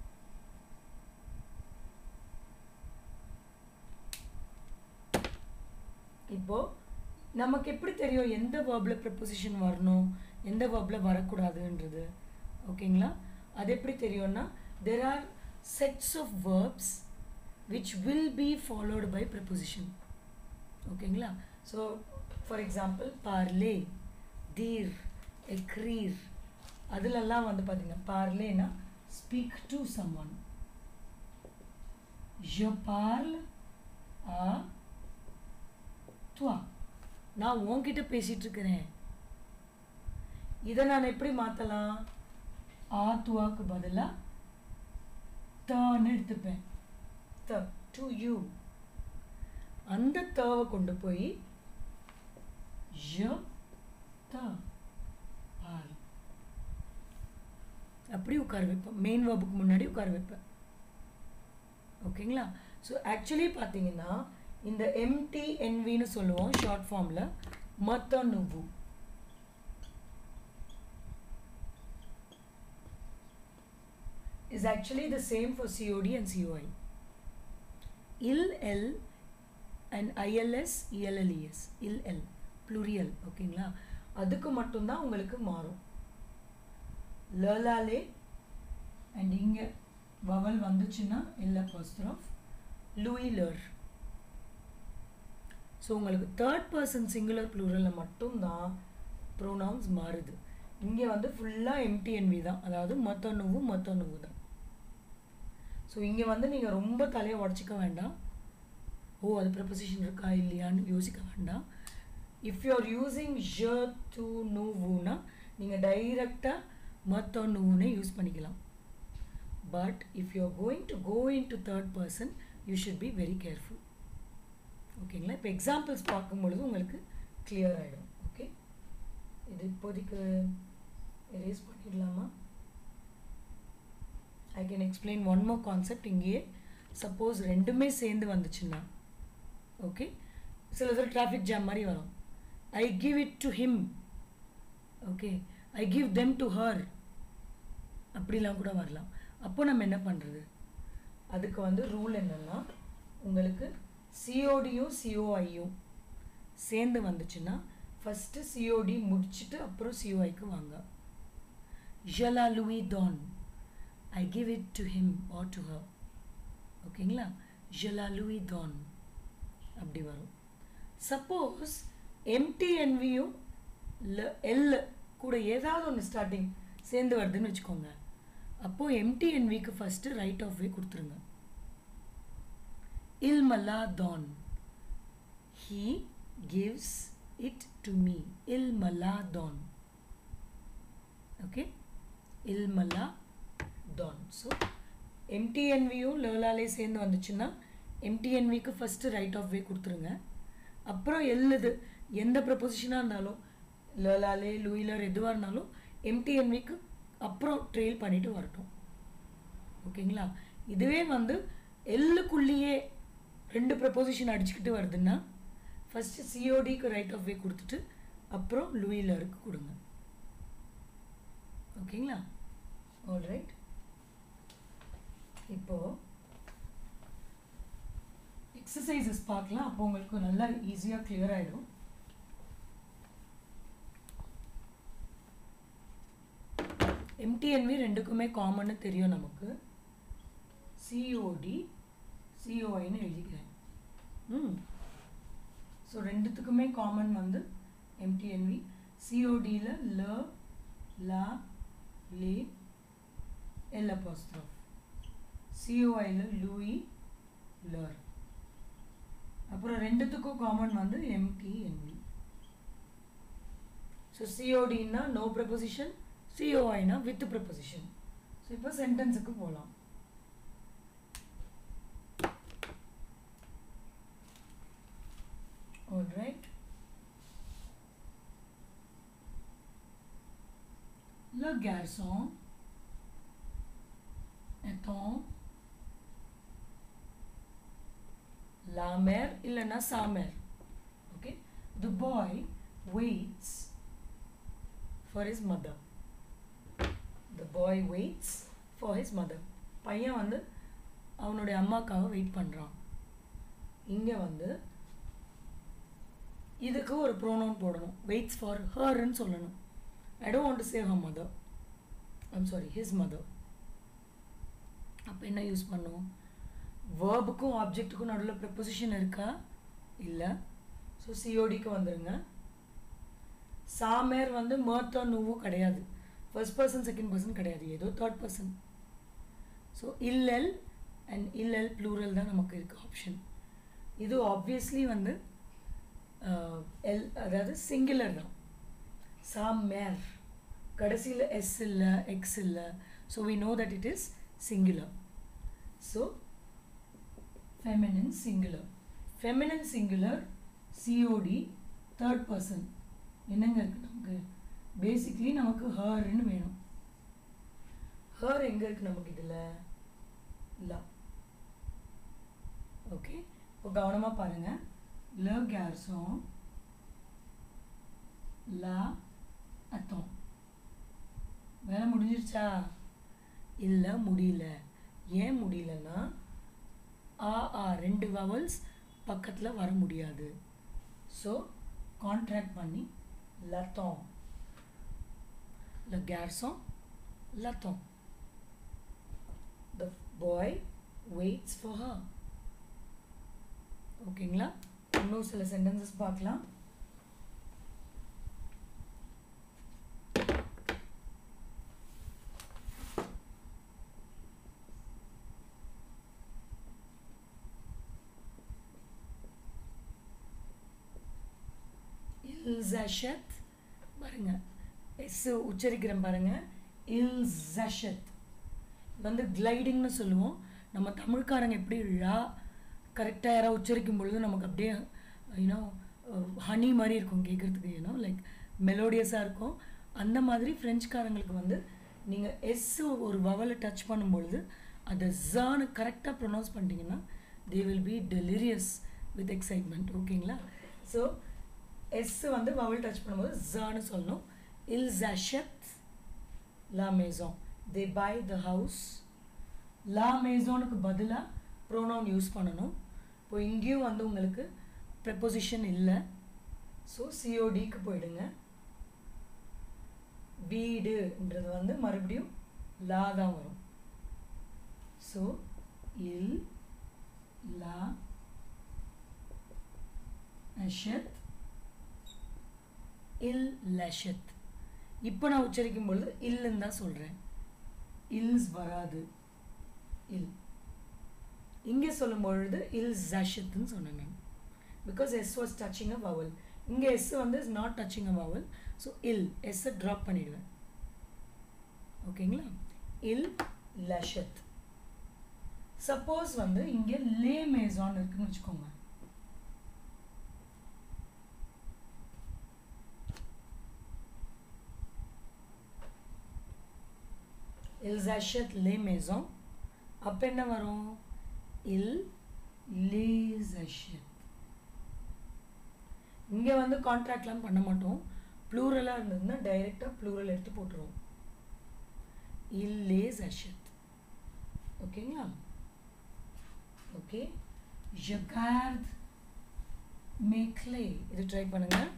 இப்போ நமக்கு எப்படி தெரியும் எந்த வேர்பில் ப்ரிப்போசிஷன் வரணும் எந்த வேர்பில் வரக்கூடாதுன்றது ஓகேங்களா அது எப்படி தெரியும்னா there are sets of verbs which will be followed by preposition ஓகேங்களா ஸோ ஃபார் எக்ஸாம்பிள் பார்லே தீர் எக்ரீர் அதிலெல்லாம் வந்து பார்த்திங்கன்னா பார்லேனா speak to someone je parle à toi நான் உன்கிட்ட பேசிட்டு இருக்கிறேன் இதை நான் எப்படி மாற்றலாம் ஆ துவாக்கு பதிலாக தான்னு எடுத்துப்பேன் த டு யூ அந்த தவை கொண்டு போய் je த பால் அப்படி உட்கார வைப்பேன் மெயின் வேர்புக்கு முன்னாடி உட்கார வைப்பேன் ஓகேங்களா ஸோ ஆக்சுவலி பார்த்தீங்கன்னா இந்த எம்டிஎன்வின்னு சொல்லுவோம் ஷார்ட் ஃபார்மில் மத்த நுவு is actually the same for COD and COI. IL, L and ILS, ELLES. IL, L. Plurial. ஓகேங்களா அதுக்கு மட்டும்தான் உங்களுக்கு மாறும் லலாலே அண்ட் இங்கே வவல் வந்துச்சுன்னா இல்லை ஃபர்ஸ்ட் ஆஃப் லூயிலர் ஸோ உங்களுக்கு தேர்ட் பர்சன் சிங்குலர் ப்ளூரலில் மட்டும்தான் ப்ரோனவுன்ஸ் மாறுது இங்கே வந்து ஃபுல்லாக எம்டிஎன்வி தான் அதாவது மொத்த நுவு மொத்த நுவு தான் ஸோ இங்கே வந்து நீங்கள் ரொம்ப தலையை உடச்சிக்க வேண்டாம் ஓ அது ப்ரப்போசிஷன் இருக்கா இல்லையான்னு யோசிக்க வேண்டாம் இஃப் யூ ஆர் யூஸிங் ஷ டு நூவுனா நீங்கள் டைரெக்டாக மொத்த நூவுனே யூஸ் பண்ணிக்கலாம் but if you are going to go into third person you should be very careful ஓகேங்களா இப்போ எக்ஸாம்பிள்ஸ் பார்க்கும்பொழுது உங்களுக்கு கிளியர் ஆகிடும் ஓகே இது இப்போதைக்கு எரேஸ் பண்ணிடலாமா I can explain one more concept இங்கேயே சப்போஸ் ரெண்டுமே சேர்ந்து வந்துச்சுன்னா ஓகே சில இதில் டிராஃபிக் ஜாம் மாதிரி வரும் I give it to him okay I give them to her அப்படிலாம் கூட வரலாம் அப்போ நம்ம என்ன பண்ணுறது அதுக்கு வந்து ரூல் என்னென்னா உங்களுக்கு சிஓடியும் சிஓஐயும் சேர்ந்து வந்துச்சுன்னா ஃபஸ்ட்டு சிஓடி முடிச்சுட்டு அப்புறம் சிஓஐக்கு வாங்க ஜலா லூவி டான் I give it to him or to her ஓகேங்களா ஜலா லூவி டான் அப்படி வரும் சப்போஸ் எம்டிஎன்வியும் எல் கூட ஏதாவது ஒன்று ஸ்டார்டிங் சேர்ந்து வருதுன்னு வச்சுக்கோங்க அப்போது எம்டிஎன்விக்கு ஃபஸ்ட்டு ரைட் ஆஃப் வே கொடுத்துருங்க இல்மலா டான் he gives it to me இல்மலா டான் ஓகே இல்மலா டான் ஸோ எம்டிஎன்வியும் லேர்லாலே சேர்ந்து வந்துச்சுன்னா எம்டிஎன்விக்கு ஃபஸ்ட்டு ரைட் ஆஃப் வே கொடுத்துருங்க அப்புறம் எல்லுது எந்த ப்ரப்போசிஷனாக இருந்தாலும் லேர்லாலே லூயிலர் எதுவாக இருந்தாலும் எம்டிஎன்விக்கு அப்புறம் ட்ரெயில் பண்ணிட்டு வரட்டும் ஓகேங்களா இதுவே வந்து எல்லுக்குள்ளேயே ரெண்டு ப்ரப்போசிஷன் அடிச்சுக்கிட்டு வருதுன்னா ஃபஸ்ட்டு சிஓடிக்கு ரைட் ஆஃப் வே கொடுத்துட்டு அப்புறம் லூயிலருக்கு கொடுங்க ஓகேங்களா ஆல் ரைட் இப்போது எக்ஸசைசஸ் பார்க்கலாம் அப்போ உங்களுக்கு நல்லா ஈஸியாக கிளியர் ஆகிடும் எம்டிஎன்வி ரெண்டுக்குமே காமன்னு தெரியும் நமக்கு சிஓடி சிஓஐன்னு எழுதிக்கிறேன் ம் ஸோ ரெண்டுத்துக்குமே காமன் வந்து எம்டிஎன்வி சிஓடியில் ல லா லே எல் அப்பாஸ்ட்ராஃப் சிஓஐயில் லூயி லர் அப்புறம் ரெண்டுத்துக்கும் காமன் வந்து எம்டிஎன்வி ஸோ சிஓடின்னா நோ ப்ரப்போசிஷன் சிஓஐனா வித் ப்ரப்போசிஷன் ஸோ இப்போ சென்டென்ஸுக்கு போகலாம் All right. Le garçon étant la mère இல்லைன்னா sa mère okay the boy waits for his mother the boy waits for his mother பையன் வந்து அவனுடைய அம்மாக்காக வெயிட் பண்ணுறான் இங்கே வந்து இதுக்கு ஒரு ப்ரோனவுன் போடணும் வெயிட்ஸ் ஃபார் ஹர்ன்னு சொல்லணும் I don't want to save her mother I'm sorry his mother அப்போ என்ன யூஸ் பண்ணுவோம் வேர்புக்கும் ஆப்ஜெக்ட்டுக்கும் நடுவில் ப்ரெப்போசிஷன் இருக்கா இல்லை ஸோ சிஓடிக்கு வந்துடுங்க சாமேர் வந்து மர்த்தோ நூவும் கிடையாது ஃபர்ஸ்ட் பர்சன் செகண்ட் பர்சன் கிடையாது ஏதோ தேர்ட் பர்சன் ஸோ இல்லல் அண்ட் இல்லல் ப்ளூரல் தான் நமக்கு இருக்குது ஆப்ஷன் இது ஆப்வியஸ்லி வந்து எல் அதாவது சிங்குலர் தான் சாம் மேர் கடைசியில் எஸ் இல்லை எக்ஸ் இல்லை so we know that it is singular so feminine singular feminine singular COD third person என்னங்க இருக்குது நமக்கு பேசிக்லி நமக்கு ஹர்ன்னு வேணும் ஹர் எங்கே இருக்குது நமக்கு இதில் லா ஓகே இப்போ கவனமாக பாருங்கள் ல கேர்சோம் லா அத்தோம் வேலை முடிஞ்சிருச்சா இல்லை முடியல ஏன் முடியலன்னா ஆ ஆ ரெண்டு வவல்ஸ் பக்கத்தில் வர முடியாது ஸோ கான்ட்ராக்ட் பண்ணி லத்தோம் le garçon l'attend. The boy waits for her. ஓகேங்களா இன்னும் சில சென்டென்சஸ் பார்க்கலாம் இல்சஷத் பாருங்க எஸ் உச்சரிக்கிறேன் பாருங்க இல்சஷத் வந்து கிளைடிங்னு சொல்லுவோம் நம்ம தமிழ்காரங்க எப்படி ழா கரெக்டாக யாராவது உச்சரிக்கும் பொழுது நமக்கு அப்படியே யூனோ ஹனி மாதிரி இருக்கும் கேட்குறதுக்கு யூனோ லைக் மெலோடியஸாக இருக்கும் அந்த மாதிரி ஃப்ரெஞ்சுக்காரங்களுக்கு வந்து நீங்கள் எஸ் ஒரு வவலை டச் பண்ணும்பொழுது அதை ஜான்னு கரெக்டாக ப்ரொனவுன்ஸ் பண்ணிட்டீங்கன்னா they will be delirious with excitement ஓகேங்களா ஸோ எஸ் வந்து வவல் டச் பண்ணும்போது ஜான்னு சொல்லணும் ils achètent la maison they buy the house la maisonக்கு பதிலாக ப்ரோனவுன் யூஸ் பண்ணணும் இப்போ இங்கேயும் வந்து உங்களுக்கு ப்ரெப்போசிஷன் இல்லை ஸோ சிஓடிக்கு போயிடுங்க வீடுன்றது வந்து மறுபடியும் லா தான் வரும் ஸோ இல் லா அஷத் இல் லஷத் இப்போ நான் உச்சரிக்கும் பொழுது இல்லுன்னு தான் சொல்கிறேன் இல்ஸ் வராது இல் இங்கே சொல்லும் பொழுது இல் ஜஷத்துன்னு சொன்னேன் நான் because S was touching a vowel இங்கே எஸ் வந்து is not touching a vowel so இல் எஸ்ஸை ட்ராப் பண்ணிடுவேன் ஓகேங்களா இல் லஷத் சப்போஸ் வந்து இங்கே லே மேசான் இருக்குன்னு வச்சுக்கோங்க இல் ஜஷத் லே மேசோன் அப்போ என்ன வரும் இல் லே ஜஷத் இங்கே வந்து கான்ட்ராக்ட்லாம் பண்ண மாட்டோம் ப்ளூரலாக இருந்ததுன்னா டைரெக்டாக ப்ளூரல் எடுத்து போட்டுருவோம் இல் லே ஜஷத் ஓகேங்களா ஓகே ஜகார்த் மேக்லே இது ட்ரை பண்ணுங்கள்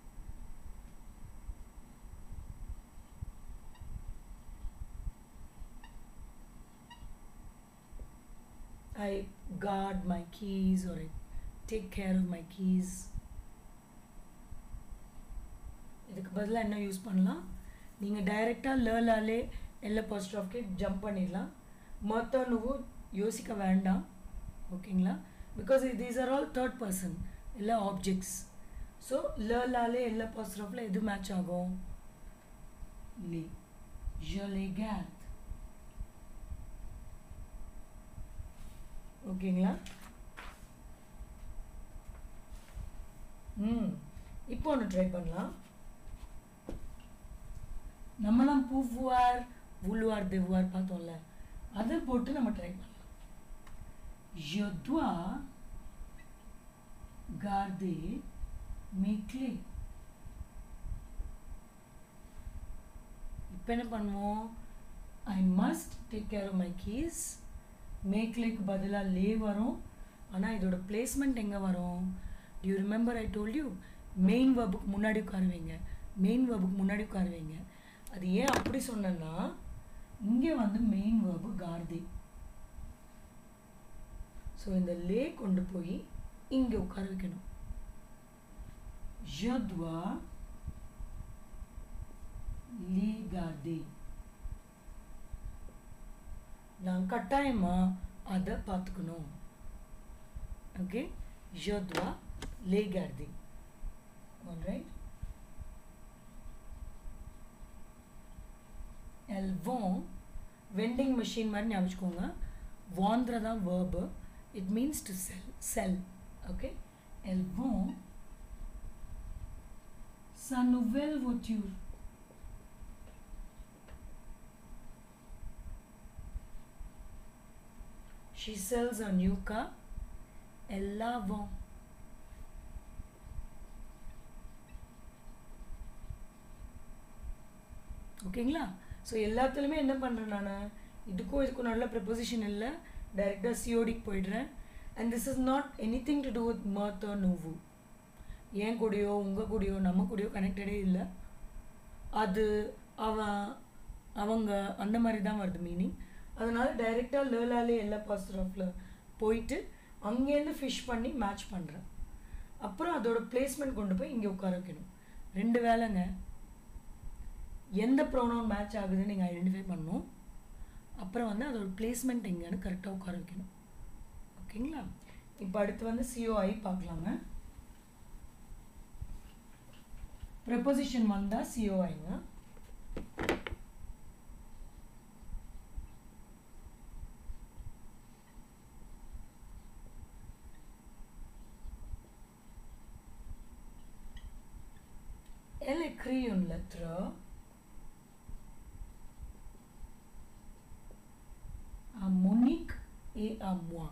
I guard my keys or I take care of my keys. இதுக்கு பதிலாக என்ன யூஸ் பண்ணலாம் நீங்கள் டைரெக்டாக லேர்லாலே எல்ல பாஸ்ட்ராஃப்கே ஜம்ப் பண்ணிடலாம் மொத்த నువ్వు யோசிக்க வேண்டாம் ஓகேங்களா because these are all third person இல்லை ஆப்ஜெக்ட்ஸ் ஸோ லேர்லாலே எல்ல பாஸ்ட்ராஃபில் எது மேட்ச் ஆகும் லி je les garde ஓகேங்களா ம் இப்போ ஒன்று ட்ரை பண்ணலாம் நம்மலாம் பூவுவார் vouloir devoir பார்த்தோம்ல அதை போட்டு நம்ம ட்ரை பண்ணலாம் je dois garder mes clés இப்போ என்ன பண்ணுவோம் I must take care of my keys மேக்லேக்கு பதிலாக லே வரும் ஆனால் இதோட பிளேஸ்மெண்ட் எங்கே வரும் you remember I told you main வர்புக்கு முன்னாடி உட்காருவீங்க மெயின் வர்புக்கு முன்னாடி உட்காருவீங்க அது ஏன் அப்படி சொன்னேன்னா இங்கே வந்து மெயின் வேர்பு கார்தி ஸோ இந்த லே கொண்டு போய் இங்கே உட்கார வைக்கணும் Je dois les garder. நான் கட்டாயமாக அதை பார்த்துக்கணும் okay je dois les garder all right elles vont vending machine மாதிரி ஞாபகம் வச்சுக்கோங்க வாந்திர தான் verb it means to sell sell okay elles vont sa nouvelle voiture she sells a new car elles la vend ஓகேங்களா so எல்லாத்துலேயுமே என்ன பண்ணுறேன் நான் இதுக்கும் இதுக்கும் நல்ல ப்ரிப்போசிஷன் இல்லை டைரெக்டாக சிஓடிக்கு போயிடுறேன் and this is not anything to do with மர்த் ஆர் நோவு என் கூடயோ உங்கள் கூடயோ நம்ம கூடயோ கனெக்டடே இல்லை அது அவன் அவங்க அந்த மாதிரி தான் வருது மீனிங் அதனால் டைரெக்டாக லேலாலே எல்லா பாஸ்டர் போயிட்டு அங்கேருந்து ஃபிஷ் பண்ணி மேட்ச் பண்ணுறேன் அப்புறம் அதோட பிளேஸ்மெண்ட் கொண்டு போய் இங்கே உட்கார வைக்கணும் ரெண்டு வேலைங்க எந்த ப்ரோனவுன் மேட்ச் ஆகுதுன்னு நீங்கள் ஐடென்டிஃபை பண்ணணும் அப்புறம் வந்து அதோட பிளேஸ்மெண்ட் எங்கேன்னு கரெக்டாக உட்கார வைக்கணும் ஓகேங்களா இப்போ அடுத்து வந்து சிஓஐ பார்க்கலாங்க ப்ரெப்போசிஷன் வந்தால் சிஓஐங்க Elle écrit une lettre à Monique et à moi.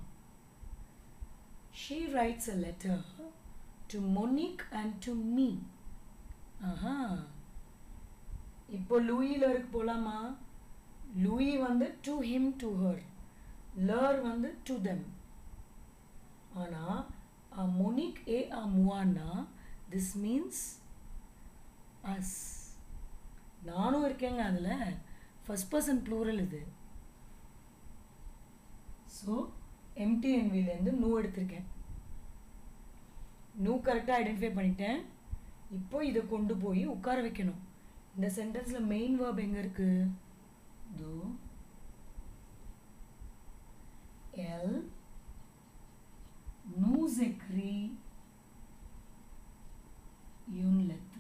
She writes a letter to Monique and to me. ஆஹா இப்போ லூயில இருக்கு போலாமா லூயி வந்து டு ஹிம் டு ஹர் லர் வந்து டு தெம் ஆனால் மொனிக் ஏ அ முவானா திஸ் மீன்ஸ் அஸ் நானும் இருக்கேங்க அதில் ஃபஸ்ட் பர்சன் ப்ளூரல் இது ஸோ எம்டிஎன்விலேருந்து நூ எடுத்திருக்கேன் நூ கரெக்டாக ஐடென்டிஃபை பண்ணிட்டேன் இப்போ இதை கொண்டு போய் உட்கார வைக்கணும் இந்த சென்டென்ஸில் மெயின் வேர்ப் எங்கே இருக்கு தோ L nous écrit une lettre.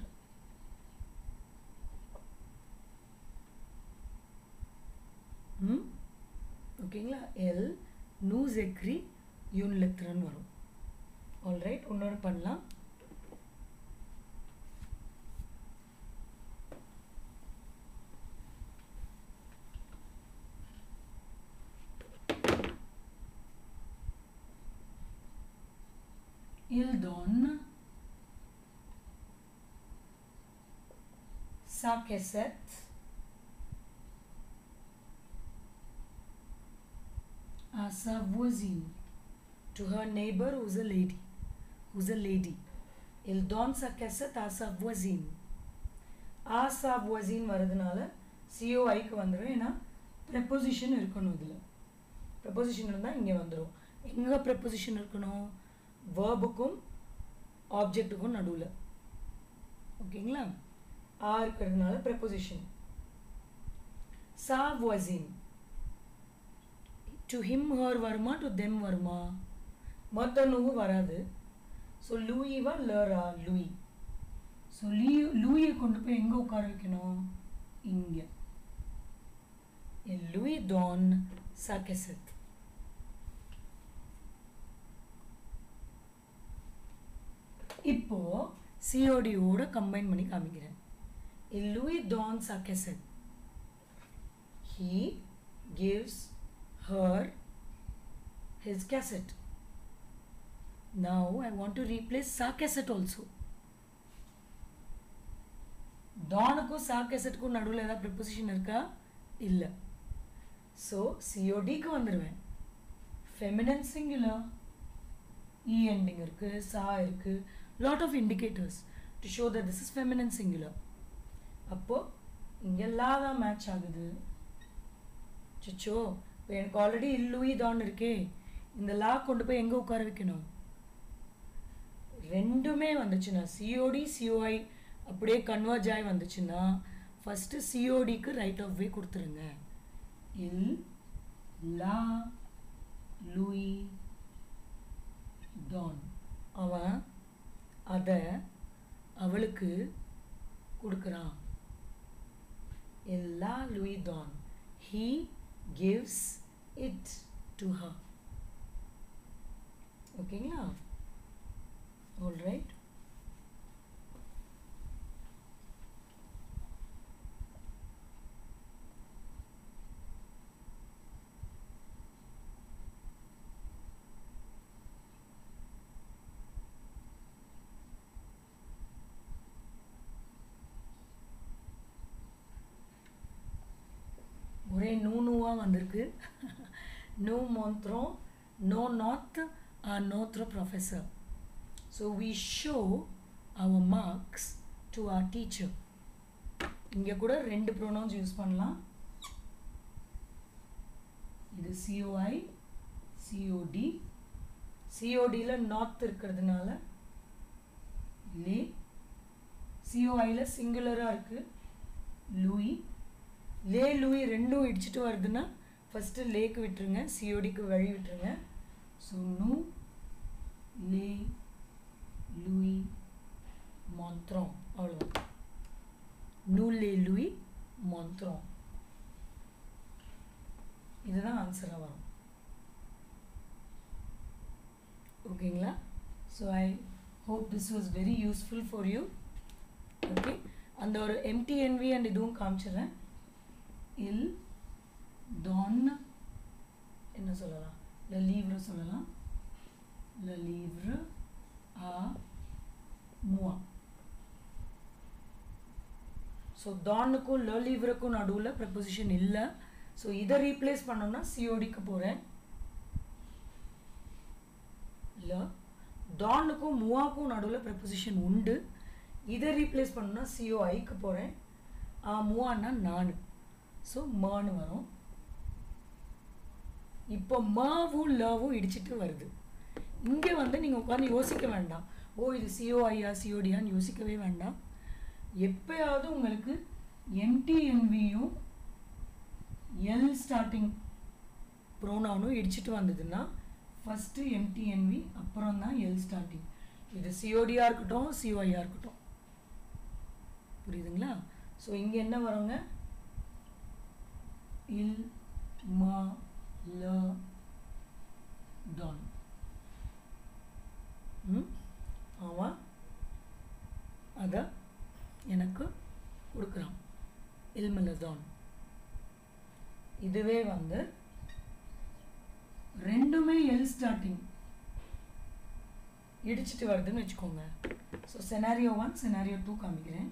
ம் ஓகேங்களா எல் நூஸ் எக்ரி யூன் லெத்ரன்னு வரும் ஆல்ரைட் இன்னொன்று பண்ணலாம் Il donne sa cassette à sa voisine, to her neighbor who's a lady, who's a lady. Il donne sa cassette à sa voisine. ஆ சா voisine வரதுனால சிஓஐக்கு வந்துடும் ஏன்னா ப்ரெப்போசிஷன் இருக்கணும் இதில் ப்ரெப்போசிஷன் இருந்தால் இங்கே வந்துடும் எங்கே ப்ரெப்போசிஷன் இருக்கணும் வேர்புக்கும் ஆப்ஜெக்ட்டுக்கும் நடுவில் ஓகேங்களா ஆ இருக்கிறதுனால ப்ரெப்போசிஷன் சா voisine டு ஹிம் ஹர் வருமா டு தெம் வருமா மற்ற நூவு வராது ஸோ லூயிவா லரா லூயி ஸோ லீ லூயை கொண்டு போய் எங்கே உட்கார வைக்கணும் இங்கே லூயி டான் சாக்கெசத் இப்போ சிஓடியோட கம்பைன் பண்ணி காமிக்கிறேன் லூயி டான் சாக்கெசத் he gives her his cassette. Now I want to replace sa cassette also. டானுக்கும் சா கேசட்டுக்கும் நடுவில் ஏதாவது ப்ரிப்போசிஷன் இருக்கா இல்லை ஸோ சிஓடிக்கு வந்துடுவேன் ஃபெமினன் சிங்குலர் இ எண்டிங் இருக்குது சா இருக்குது lot of indicators to show that this is feminine singular அப்போது இங்கே லா தான் மேட்ச் ஆகுது சிச்சோ இப்போ எனக்கு ஆல்ரெடி இல்லுயி தான் இருக்கே இந்த லா கொண்டு போய் எங்கே உட்கார வைக்கணும் ரெண்டுமே வந்துச்சுன்னா சிஓடி சிஓஐ அப்படியே கன்வர்ஜ் ஆகி வந்துச்சுன்னா ஃபஸ்ட்டு சிஓடிக்கு ரைட் ஆஃப் வே கொடுத்துருங்க இல் லா லூயி டான் அவன் அதை அவளுக்கு கொடுக்குறான் எல்லா லூயி டான் he gives it to her ஓகேங்களா ஆல் ரைட் ஒரே நூ நூவாக வந்திருக்கு நோ மந்த்ரம் நோ நாட் நோத்ர ப்ரொஃபஸர் so we show our marks to our teacher இங்கே கூட ரெண்டு ப்ரோனவுன்ஸ் யூஸ் பண்ணலாம் இது சிஓஐ சிஓடி சிஓடியில் நார்த் இருக்கிறதுனால லே சிஓஐயில் சிங்குலராக இருக்குது லூயி லே லூயி ரெண்டும் இடிச்சிட்டு வருதுன்னா ஃபஸ்ட்டு லேக்கு விட்டுருங்க சிஓடிக்கு வழி விட்டுருங்க ஸோ நூ லே லூயி மந்த்ரம் அவ்வளோதான் நூ லே லூயி மந்த்ரம் இதுதான் ஆன்சராக வரும் ஓகேங்களா so I hope this was very useful for you okay அந்த ஒரு எம்டிஎன்வி அண்ட் இதுவும் காமிச்சிடுறேன் இல் டான் என்ன சொல்லலாம் ல லீவ்ரு சொல்லலாம் ல லீவ்ரு ஆ மூவா ஸோ டானுக்கும் ல லீவ்ருக்கும் நடுவில் ப்ரெப்போசிஷன் இல்லை ஸோ இதை ரீப்ளேஸ் பண்ணோம்னா சிஓடிக்கு போகிறேன் இல்லை டானுக்கும் மூவாக்கும் நடுவில் ப்ரெப்போசிஷன் உண்டு இதை ரீப்ளேஸ் பண்ணோம்னா சிஓஐக்கு போகிறேன் மூவான்னா நான் ஸோ மான்னு வரும் இப்போ மாவும் லவும் இடிச்சிட்டு வருது இங்கே வந்து நீங்கள் உட்காந்து யோசிக்க வேண்டாம் ஓ இது சிஓஐயா சிஓடியான்னு யோசிக்கவே வேண்டாம் எப்பயாவது உங்களுக்கு எம்டிஎன்வியும் எல் ஸ்டார்டிங் ப்ரோனவுனும் இடிச்சிட்டு வந்ததுன்னா ஃபஸ்ட்டு எம்டிஎன்வி அப்புறம் தான் எல் ஸ்டார்டிங் இது சிஓடியாக இருக்கட்டும் சிஓஐயாக இருக்கட்டும் புரியுதுங்களா ஸோ இங்கே என்ன வருங்க இல் மா ல டான் ம் அவன் அதை எனக்கு கொடுக்குறான் இல்மலதான் இதுவே வந்து ரெண்டுமே எல் ஸ்டார்டிங் இடிச்சிட்டு வருதுன்னு வச்சுக்கோங்க so scenario one scenario two காமிக்கிறேன்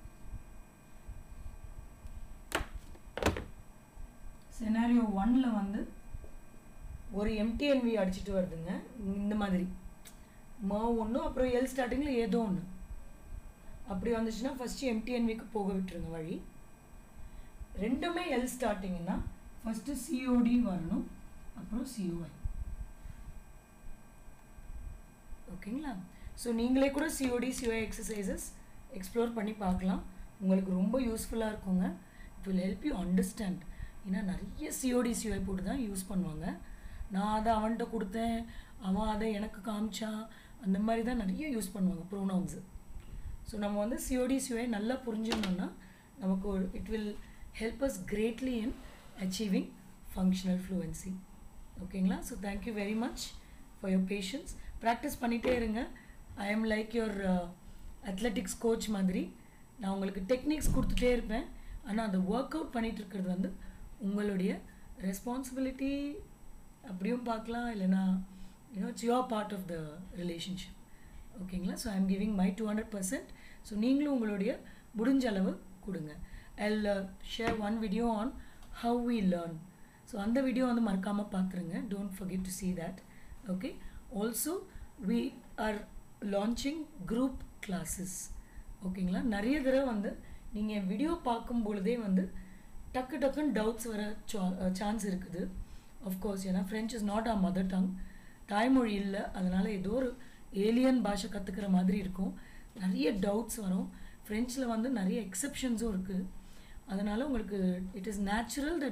செனாரியோ ஒன்ல வந்து ஒரு எம்டிஎன்வி அடிச்சிட்டு வருதுங்க இந்த மாதிரி ம ஒன்று அப்புறம் எல் ஸ்டார்டிங்கில் ஏதோ ஒன்று அப்படி வந்துச்சுன்னா ஃபஸ்ட்டு எம்டிஎன்விக்கு போக விட்டுருங்க வழி ரெண்டுமே எல் ஸ்டார்டிங்னா ஃபஸ்ட்டு சிஓடி வரணும் அப்புறம் சிஓஐ ஓகேங்களா ஸோ நீங்களே கூட சிஓடி சிஓஐ எக்ஸசைசஸ் எக்ஸ்ப்ளோர் பண்ணி பார்க்கலாம் உங்களுக்கு ரொம்ப யூஸ்ஃபுல்லாக இருக்குங்க it will help you understand ஏன்னா நிறைய சிஓடி சிஓஐ போட்டு தான் யூஸ் பண்ணுவாங்க நான் அதை அவன்கிட்ட கொடுத்தேன் அவன் அதை எனக்கு காமிச்சான் அந்த மாதிரி தான் நிறைய யூஸ் பண்ணுவாங்க ப்ரோனவுன்ஸு ஸோ நம்ம வந்து சிஓடி சிஓஐ நல்லா புரிஞ்சுக்கணுன்னா நமக்கு ஒரு it will help us greatly in achieving functional fluency ஓகேங்களா so thank you very much for your patience practice பண்ணிகிட்டே இருங்க I am like your athletics coach மாதிரி நான் உங்களுக்கு டெக்னிக்ஸ் கொடுத்துட்டே இருப்பேன் ஆனால் அதை ஒர்க் அவுட் பண்ணிகிட்டு இருக்கிறது வந்து உங்களுடைய ரெஸ்பான்சிபிலிட்டி அப்படியும் பார்க்கலாம் இல்லைனா you know it's your part of the relationship ஓகேங்களா so I am giving my two hundred percent so நீங்களும் உங்களுடைய முடிஞ்ச அளவு கொடுங்க I share one video on how we learn so அந்த வீடியோ வந்து மறக்காமல் பார்த்துருங்க don't forget to see that okay also we are launching group classes ஓகேங்களா நிறைய தடவை வந்து நீங்கள் வீடியோ பார்க்கும் பொழுதே வந்து டக்கு டக்குன்னு டவுட்ஸ் வர சான்ஸ் இருக்குது ஆஃப்கோர்ஸ் ஏன்னா French is not a mother tongue தாய்மொழி இல்லை அதனால் ஏதோ ஒரு ஏலியன் பாஷை கற்றுக்கிற மாதிரி இருக்கும் நிறைய டவுட்ஸ் வரும் ஃப்ரெஞ்சில் வந்து நிறைய எக்ஸப்ஷன்ஸும் இருக்குது அதனால் உங்களுக்கு இட் இஸ் நேச்சுரல் தட்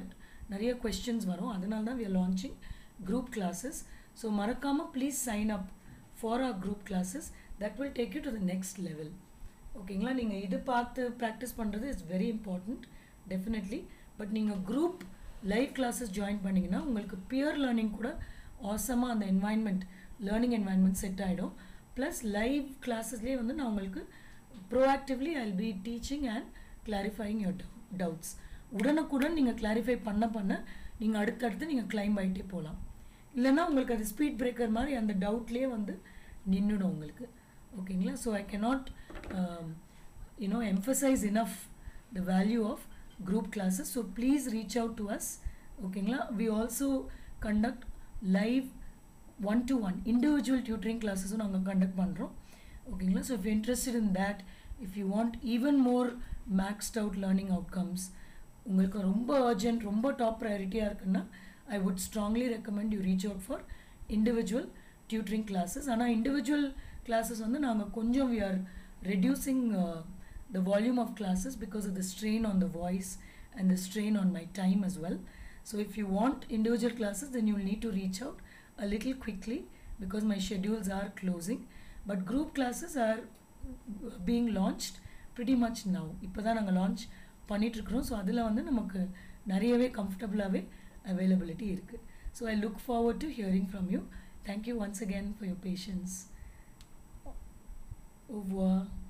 நிறைய கொஸ்டின்ஸ் வரும் அதனால தான் we are launching group classes so மறக்காமல் please sign up for our group classes that will take you to the next level ஓகேங்களா நீங்கள் இது பார்த்து ப்ராக்டிஸ் பண்ணுறது is very important definitely but நீங்கள் குரூப் லைவ் கிளாஸஸ் ஜாயின் பண்ணிங்கன்னா உங்களுக்கு peer learning கூட ஆசமாக அந்த என்வாயன்மெண்ட் லேர்னிங் என்வாயன்மெண்ட் செட் ஆகிடும் ப்ளஸ் லைவ் கிளாஸஸ்லேயே வந்து நான் உங்களுக்கு proactively I be teaching and clarifying your doubts உடனுக்குடன் நீங்கள் கிளாரிஃபை பண்ண பண்ண நீங்கள் அடுத்தடுத்து நீங்கள் கிளைம் ஆகிட்டே போகலாம் இல்லைன்னா உங்களுக்கு அது ஸ்பீட் பிரேக்கர் மாதிரி அந்த டவுட்லேயே வந்து நின்றுடும் உங்களுக்கு ஓகேங்களா so I cannot um, you know emphasize enough the value of group classes so please reach out to us ஓகேங்களா we also conduct live one to one individual tutoring கிளாஸஸும் நாங்கள் கண்டக்ட் பண்ணுறோம் ஓகேங்களா so if interested in that if you want even more maxed out learning outcomes உங்களுக்கு ரொம்ப urgent ரொம்ப top ப்ரையாரிட்டியாக இருக்குன்னா I would strongly recommend you reach out for individual tutoring classes ஆனால் இண்டிவிஜுவல் கிளாஸஸ் வந்து நாங்கள் கொஞ்சம் we are reducing the volume of classes because of the strain on the voice and the strain on my time as well so if you want individual classes then you will need to reach out a little quickly because my schedules are closing but group classes are being launched pretty much now இப்போ தான் நாங்கள் launch பண்ணிகிட்ருக்குறோம் so அதில் வந்து நமக்கு நிறையவே கம்ஃபர்டபுளாகவே availability இருக்குது so I look forward to hearing from you thank you once again for your patience Au revoir.